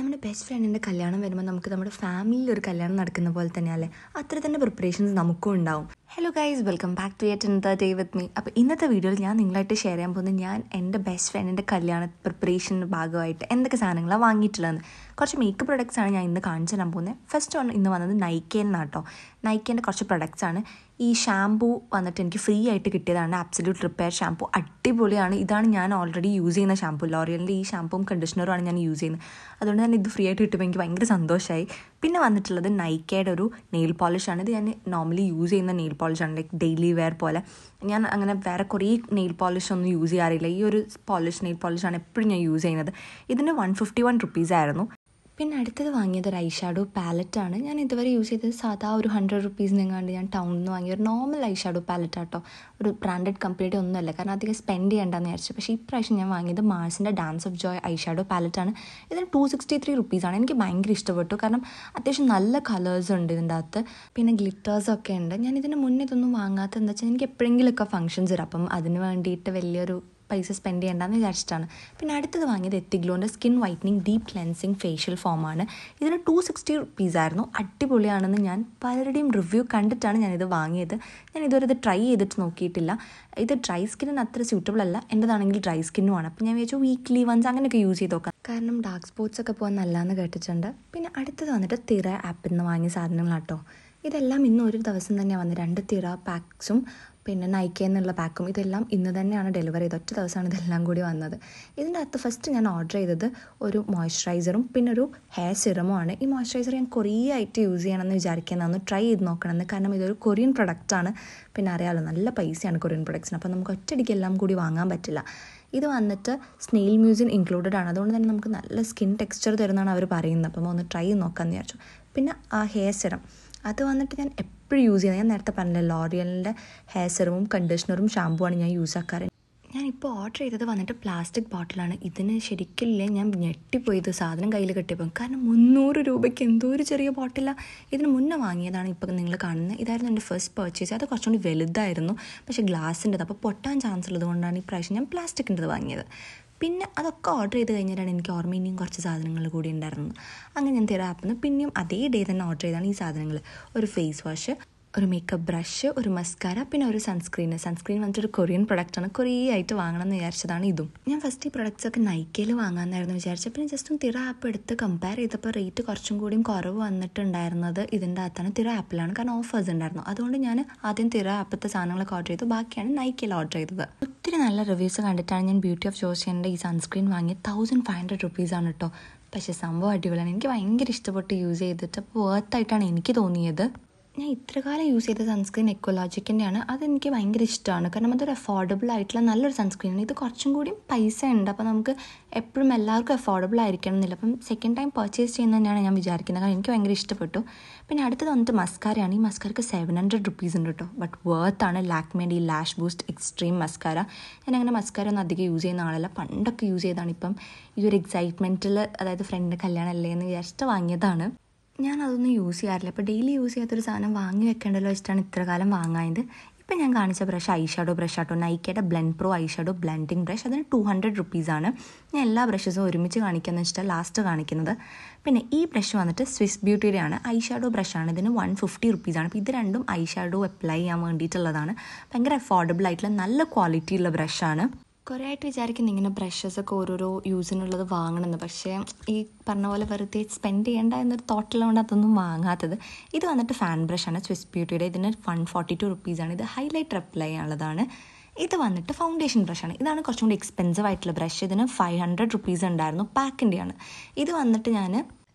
നമ്മുടെ ബെസ്റ്റ് ഫ്രണ്ടിൻ്റെ കല്യാണം വരുമ്പോൾ നമുക്ക് നമ്മുടെ ഫാമിലിയിൽ ഒരു കല്യാണം നടക്കുന്ന പോലെ തന്നെയല്ലേ അത്ര തന്നെ പ്രിപ്പറേഷൻസ് നമുക്കും ഉണ്ടാവും hello guys welcome back to yet in the day with me അപ്പോൾ ഇന്നത്തെ വീഡിയോയിൽ ഞാൻ നിങ്ങളായിട്ട് ഷെയർ ചെയ്യാൻ പോകുന്നത് ഞാൻ എൻ്റെ ബെസ്റ്റ് ഫ്രണ്ടിൻ്റെ കല്യാണ പ്രിപ്പറേഷൻ്റെ ഭാഗമായിട്ട് എന്തൊക്കെ സാധനങ്ങളാണ് വാങ്ങിയിട്ടുള്ളതെന്ന് കുറച്ച് മേക്കപ്പ് പ്രൊഡക്ട്സ് ആണ് ഞാൻ ഇന്ന് കാണിച്ചു തരാൻ പോകുന്നത് ഫസ്റ്റ് വൺ ഇന്ന് വന്നത് നൈക്കേൽ നിന്നാണ് കേട്ടോ നൈക്കേൻ്റെ കുറച്ച് പ്രൊഡക്ട്സ് ആണ് ഈ ഷാംപൂ വന്നിട്ട് എനിക്ക് ഫ്രീ ആയിട്ട് കിട്ടിയതാണ് ആബ്സല്യൂട്ട് റിപ്പയർ ഷാംപൂ അടിപൊളിയാണ് ഇതാണ് ഞാൻ ഓൾറെഡി യൂസ് ചെയ്യുന്ന ഷാംപൂ ലോറിയലിൻ്റെ ഈ ഷാംപൂവും കണ്ടീഷണറുമാണ് ഞാൻ യൂസ് ചെയ്യുന്നത് അതുകൊണ്ട് തന്നെ ഇത് ഫ്രീ ആയിട്ട് കിട്ടുമ്പോൾ എനിക്ക് ഭയങ്കര സന്തോഷമായി പിന്നെ വന്നിട്ടുള്ളത് നൈക്കയുടെ ഒരു നെയിൽ പോളിഷാണ് ഇത് ഞാൻ നോർമലി യൂസ് ചെയ്യുന്ന നെയിൽ പോളിഷാണ് ലൈക്ക് ഡെയിലി വെയർ പോലെ ഞാൻ അങ്ങനെ വേറെ കുറേ നെയിൽ പോളിഷ് ഒന്നും യൂസ് ചെയ്യാറില്ല ഈ ഒരു പോളിഷ് നെയിൽ പോളിഷാണ് എപ്പോഴും ഞാൻ യൂസ് ചെയ്യുന്നത് ഇതിന് വൺ ഫിഫ്റ്റി വൺ റുപ്പീസായിരുന്നു പിന്നെ അടുത്തത് വാങ്ങിയത് ഒരു ഐഷാഡോ പാലറ്റാണ് ഞാൻ ഇതുവരെ യൂസ് ചെയ്തത് സാധാ ഒരു ഹൺഡ്രഡ് റുപ്പീസിനെങ്ങാണ്ട് ഞാൻ ടൗണിൽ നിന്ന് വാങ്ങിയ ഒരു നോർമൽ ഐഷാഡോ പാലറ്റ് ആട്ടോ ഒരു ബ്രാൻഡഡ് കമ്പനിയുടെ ഒന്നുമല്ല കാരണം അധികം സ്പെൻഡ് ചെയ്യേണ്ടെന്ന് വിചാരിച്ചു പക്ഷേ ഇപ്രാവശ്യം ഞാൻ വാങ്ങിയത് മാർസിൻ്റെ ഡാൻസ് ഓഫ് ജോയ് ഐഷാഡോ പാലറ്റാണ് ഇതിന് ടു സിക്സ്റ്റി ത്രീ റുപ്പീസാണ് എനിക്ക് ഭയങ്കര ഇഷ്ടപ്പെട്ടു കാരണം അത്യാവശ്യം നല്ല കളേഴ്സ് ഉണ്ട് ഇതിൻ്റെ അകത്ത് പിന്നെ ഗ്ലിറ്റേഴ്സ് ഒക്കെ ഉണ്ട് ഞാൻ ഇതിന് മുന്നേ ഇതൊന്നും വാങ്ങാത്തത് എന്താ വെച്ചാൽ എനിക്ക് എപ്പോഴെങ്കിലുമൊക്കെ ഫംഗ്ഷൻസ് വരും അപ്പം അതിന് വേണ്ടിയിട്ട് വലിയൊരു പൈസ സ്പെൻഡ് ചെയ്യേണ്ടെന്ന് വിചാരിച്ചിട്ടാണ് പിന്നെ അടുത്തത് വാങ്ങിയത് എത്തിഗ്ലോൻ്റെ skin whitening deep cleansing facial ഫോമാണ് ഇതിന് ടു സിക്സ്റ്റി റുപ്പീസായിരുന്നു അടിപൊളിയാണെന്ന് ഞാൻ പലരുടെയും റിവ്യൂ കണ്ടിട്ടാണ് ഞാനിത് വാങ്ങിയത് ഞാൻ ഇതുവരെ ഇത് ട്രൈ ചെയ്തിട്ട് നോക്കിയിട്ടില്ല ഇത് ഡ്രൈ സ്കിന്നിന് അത്ര സ്യൂട്ടബിൾ അല്ല എൻ്റെതാണെങ്കിൽ ഡ്രൈ സ്കിന്നുമാണ് അപ്പോൾ ഞാൻ വിചാരിച്ചു വീക്ക്ലി വൺസ് അങ്ങനെയൊക്കെ യൂസ് ചെയ്ത് നോക്കാം കാരണം ഡാർക്ക് സ്പോട്ട്സ് ഒക്കെ പോകാൻ നല്ലതെന്ന് കേട്ടിട്ടുണ്ട് പിന്നെ അടുത്തത് വന്നിട്ട് തിറ ആപ്പിൽ നിന്ന് വാങ്ങിയ സാധനങ്ങളാട്ടോ ഇതെല്ലാം ഇന്ന് ഒരു ദിവസം തന്നെയാണ് വന്നത് രണ്ട് തിറ പാക്സും പിന്നെ നൈക്ക എന്നുള്ള പാക്കും ഇതെല്ലാം ഇന്ന് തന്നെയാണ് ഡെലിവറി ചെയ്തത് ഒറ്റ ദിവസമാണ് ഇതെല്ലാം കൂടി വന്നത് ഇതിൻ്റെ അകത്ത് ഫസ്റ്റ് ഞാൻ ഓർഡർ ചെയ്തത് ഒരു മോയ്സ്ചറൈസറും പിന്നെ ഒരു ഹെയർ സിറമുമാണ് ഈ മോയ്സ്ചറൈസർ ഞാൻ കുറേ ആയിട്ട് യൂസ് ചെയ്യണമെന്ന് വിചാരിക്കുന്നതെന്ന് ട്രൈ ചെയ്ത് നോക്കണമെന്ന് കാരണം ഇതൊരു കൊറിയൻ പ്രൊഡക്റ്റാണ് പിന്നെ അറിയാമല്ലോ നല്ല പൈസയാണ് കൊറിയൻ പ്രൊഡക്ട്സിന് അപ്പോൾ നമുക്ക് ഒറ്റയടിക്ക് എല്ലാം കൂടി വാങ്ങാൻ പറ്റില്ല ഇത് വന്നിട്ട് സ്നെയിൽ മ്യൂസിൻ ഇൻക്ലൂഡഡ് ആണ് അതുകൊണ്ട് തന്നെ നമുക്ക് നല്ല സ്കിൻ ടെക്സ്ചർ തരുന്നതാണ് അവർ പറയുന്നത് അപ്പം ഒന്ന് ട്രൈ ചെയ്ത് നോക്കാമെന്ന് വിചാരിച്ചു പിന്നെ ആ ഹെയർ സിറം അത് വന്നിട്ട് ഞാൻ എപ്പോഴും യൂസ് ചെയ്യുന്നത് ഞാൻ നേരത്തെ പറഞ്ഞില്ല ലോറിയലിൻ്റെ ഹെയർ സെറവും കണ്ടീഷണറും ഷാമ്പുവാണ് ഞാൻ യൂസ് ആക്കാറ് ഞാനിപ്പോൾ ഓർഡർ ചെയ്തത് വന്നിട്ട് പ്ലാസ്റ്റിക് ബോട്ടിലാണ് ഇതിന് ശരിക്കില്ലേ ഞാൻ ഞെട്ടിപ്പോയത് സാധനം കയ്യിൽ കിട്ടിയപ്പോൾ കാരണം മുന്നൂറ് രൂപയ്ക്ക് എന്തോ ഒരു ചെറിയ ബോട്ടിലാണ് ഇതിന് മുന്നേ വാങ്ങിയതാണ് ഇപ്പോൾ നിങ്ങൾ കാണുന്നത് ഇതായിരുന്നു എൻ്റെ ഫസ്റ്റ് പർച്ചേസ് അത് കുറച്ചുകൂടി വലുതായിരുന്നു പക്ഷേ ഗ്ലാസിൻ്റെത് അപ്പോൾ പൊട്ടാൻ ചാൻസ് ഉള്ളത് കൊണ്ടാണ് ഈ പ്രാവശ്യം ഞാൻ പ്ലാസ്റ്റിക്കിൻ്റെത് വാങ്ങിയത് പിന്നെ അതൊക്കെ ഓർഡർ ചെയ്ത് കഴിഞ്ഞിട്ടാണ് എനിക്ക് ഓർമ്മ ഇനിയും കുറച്ച് സാധനങ്ങൾ കൂടി ഉണ്ടായിരുന്നത് അങ്ങനെ ഞാൻ തിര ആപ്പിൽ നിന്ന് പിന്നെയും അതേ ഡേ തന്നെ ഓർഡർ ചെയ്താണ് ഈ സാധനങ്ങൾ ഒരു ഫേസ് വാഷ് ഒരു മേക്കപ്പ് ബ്രഷ് ഒരു മസ്കാര പിന്നെ ഒരു സൺസ്ക്രീൻ സൺസ്ക്രീൻ വന്നിട്ട് ഒരു കൊറിയൻ പ്രൊഡക്റ്റാണ് കുറേ ആയിട്ട് വാങ്ങണം എന്ന് വിചാരിച്ചതാണ് ഇതും ഞാൻ ഫസ്റ്റ് ഈ പ്രൊഡക്ട്സ് ഒക്കെ നൈക്കയിൽ വാങ്ങാമെന്നായിരുന്നു വിചാരിച്ചത് പിന്നെ ജസ്റ്റ് ഒന്ന് തിര ആപ്പ് എടുത്ത് കമ്പയർ ചെയ്തപ്പോൾ റേറ്റ് കുറച്ചും കൂടിയും കുറവ് വന്നിട്ടുണ്ടായിരുന്നത് ഇതിൻ്റെ അകത്താണ് തിര ആപ്പിലാണ് കാരണം ഓഫേഴ്സ് ഉണ്ടായിരുന്നു അതുകൊണ്ട് ഞാൻ ആദ്യം തിര ആപ്പത്തെ സാധനങ്ങളൊക്കെ ഓർഡർ ചെയ്തു ബാക്കിയാണ് നൈക്കയിൽ ഓർഡർ ചെയ്തത് ഒത്തിരി നല്ല റിവ്യൂസ് കണ്ടിട്ടാണ് ഞാൻ ബ്യൂട്ടി ഓഫ് ജോസിയൻ്റെ ഈ സൺസ്ക്രീൻ വാങ്ങിയത് തൗസൻഡ് ഫൈവ് ഹൺഡ്രഡ് റുപ്പീസാണ് കേട്ടോ പക്ഷേ സംഭവം അടിപൊളിയാണ് എനിക്ക് ഭയങ്കര ഇഷ്ടപ്പെട്ട് യൂസ് ചെയ്തിട്ട് അപ്പോൾ വേർത്തായിട്ടാണ് എനിക്ക് തോന്നിയത് ഞാൻ ഇത്ര കാലം യൂസ് ചെയ്ത സൺസ്ക്രീൻ എക്കോളോജിക്കിൻ്റെയാണ് അതെനിക്ക് ഭയങ്കര ഇഷ്ടമാണ് കാരണം അതൊരു അഫോർഡബിൾ ആയിട്ടുള്ള നല്ലൊരു സൺസ്ക്രീനാണ് ഇത് കുറച്ചും കൂടി പൈസ ഉണ്ട് അപ്പോൾ നമുക്ക് എപ്പോഴും എല്ലാവർക്കും അഫോർഡബിൾ ആയിരിക്കണം എന്നില്ല അപ്പം സെക്കൻഡ് ടൈം പർച്ചേസ് ചെയ്യുന്നത് തന്നെയാണ് ഞാൻ വിചാരിക്കുന്നത് കാരണം എനിക്ക് ഭയങ്കര ഇഷ്ടപ്പെട്ടു പിന്നെ അടുത്തത് വന്നിട്ട് മസ്കാരയാണ് ഈ മസ്കാരക്ക് സെവൻ ഹൺഡ്രഡ് റുപ്പീസ് ഉണ്ട് കേട്ടോ ബട്ട് വേർത്താണ് ലാക്മേൻ്റെ ഈ ലാഷ് ബൂസ്റ്റ് എക്സ്ട്രീം മസ്കാര ഞാൻ അങ്ങനെ മസ്കാര ഒന്നും അധികം യൂസ് ചെയ്യുന്ന ആളല്ല പണ്ടൊക്കെ യൂസ് ചെയ്താണ് ഇപ്പം ഈ ഒരു എക്സൈറ്റ്മെൻറ്റിൽ അതായത് ഫ്രണ്ടിൻ്റെ കല്യാണം അല്ലേ എന്ന് വിചാരിച്ചിട്ട് വാങ്ങിയതാണ് ഞാൻ അതൊന്നും യൂസ് ചെയ്യാറില്ല അപ്പോൾ ഡെയിലി യൂസ് ചെയ്യാത്തൊരു സാധനം വാങ്ങി വെക്കേണ്ടല്ലോ വെച്ചിട്ടാണ് ഇത്ര കാലം വാങ്ങായത് ഇപ്പം ഞാൻ കാണിച്ച ബ്രഷ് ഐഷാഡോ ബ്രഷ് ആട്ടോ നൈക്കയുടെ blend pro eyeshadow blending brush അതിന് ടു ഹൺഡ്രഡ് റുപ്പീസാണ് ഞാൻ എല്ലാ ബ്രഷസും ഒരുമിച്ച് കാണിക്കാന്ന് വെച്ചിട്ടാണ് ലാസ്റ്റ് കാണിക്കുന്നത് പിന്നെ ഈ ബ്രഷ് വന്നിട്ട് സ്വിസ് ബ്യൂട്ടിയുടെ ആണ് ഐഷാഡോ ബ്രഷാണ് ഇതിന് വൺ ഫിഫ്റ്റി റുപ്പീസാണ് അപ്പോൾ ഇത് രണ്ടും ഐഷാഡോ അപ്ലൈ ചെയ്യാൻ വേണ്ടിയിട്ടുള്ളതാണ് ഭയങ്കര അഫോർഡബിൾ ആയിട്ടുള്ള നല്ല ക്വാളിറ്റി ഉള്ള ബ്രഷാണ് കുറേ ആയിട്ട് വിചാരിക്കുന്നു ഇങ്ങനെ ബ്രഷസ് ഒക്കെ ഓരോരോ യൂസിനുള്ളത് വാങ്ങണമെന്ന് പക്ഷേ ഈ പറഞ്ഞ പോലെ വെറുതെ സ്പെൻഡ് ചെയ്യേണ്ട എന്നൊരു തോട്ടുള്ളതുകൊണ്ട് അതൊന്നും വാങ്ങാത്തത് ഇത് വന്നിട്ട് ഫാൻ ബ്രഷാണ് സ്വിസ് ബ്യൂട്ടിയുടെ ഇതിന് വൺ ഫോർട്ടി ടു റുപ്പീസാണ് ഇത് ഹൈലൈറ്റർ അപ്ലൈ ചെയ്യാനുള്ളതാണ് ഇത് വന്നിട്ട് ഫൗണ്ടേഷൻ ബ്രഷാണ് ഇതാണ് കുറച്ചും കൂടി എക്സ്പെൻസീവ് ആയിട്ടുള്ള ബ്രഷ് ഇതിന് ഫൈവ് ഹൺഡ്രഡ് റുപ്പീസ് ഉണ്ടായിരുന്നു പാക്കിൻ്റെയാണ് ഇത് വന്നിട്ട് ഞാൻ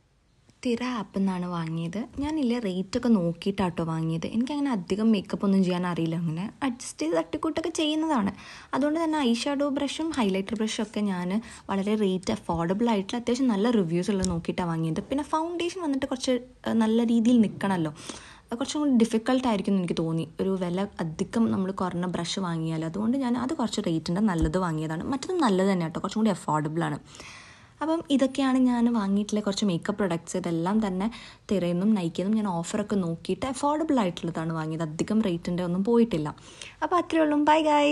തിര ആപ്പിൽ നിന്നാണ് വാങ്ങിയത് ഞാനില്ല റേറ്റൊക്കെ നോക്കിയിട്ടാട്ടോ വാങ്ങിയത് എനിക്കങ്ങനെ അധികം മേക്കപ്പ് ഒന്നും ചെയ്യാൻ അറിയില്ല അങ്ങനെ അഡ്ജസ്റ്റ് ചെയ്ത് തട്ടിക്കൂട്ടൊക്കെ ചെയ്യുന്നതാണ് അതുകൊണ്ട് തന്നെ ഐ ഷാഡോ ബ്രഷും ഹൈലൈറ്റർ ബ്രഷും ഒക്കെ ഞാൻ വളരെ റേറ്റ് അഫോർഡബിൾ ആയിട്ടുള്ള അത്യാവശ്യം നല്ല റിവ്യൂസ് ഉള്ളത് നോക്കിയിട്ടാണ് വാങ്ങിയത് പിന്നെ ഫൗണ്ടേഷൻ വന്നിട്ട് കുറച്ച് നല്ല രീതിയിൽ നിൽക്കണമല്ലോ കുറച്ചും കൂടി ഡിഫിക്കൽട്ട് ആയിരിക്കും എന്ന് എനിക്ക് തോന്നി ഒരു വില അധികം നമ്മൾ കുറഞ്ഞ ബ്രഷ് വാങ്ങിയാൽ അതുകൊണ്ട് ഞാൻ അത് കുറച്ച് റേറ്റിൻ്റെ നല്ലത് വാങ്ങിയതാണ് മറ്റതും നല്ലത് തന്നെ കേട്ടോ കുറച്ചും കൂടി അഫോർഡബിൾ ആണ് അപ്പം ഇതൊക്കെയാണ് ഞാൻ വാങ്ങിയിട്ടുള്ള കുറച്ച് മേക്കപ്പ് പ്രൊഡക്ട്സ് ഇതെല്ലാം തന്നെ തിരയുന്നും നയിക്കുന്നതും ഞാൻ ഓഫറൊക്കെ നോക്കിയിട്ട് അഫോർഡബിൾ ആയിട്ടുള്ളതാണ് വാങ്ങിയത് അധികം റേറ്റിൻ്റെ ഒന്നും പോയിട്ടില്ല അപ്പോൾ അത്രയേ ഉള്ളൂ ബൈ ഗായ്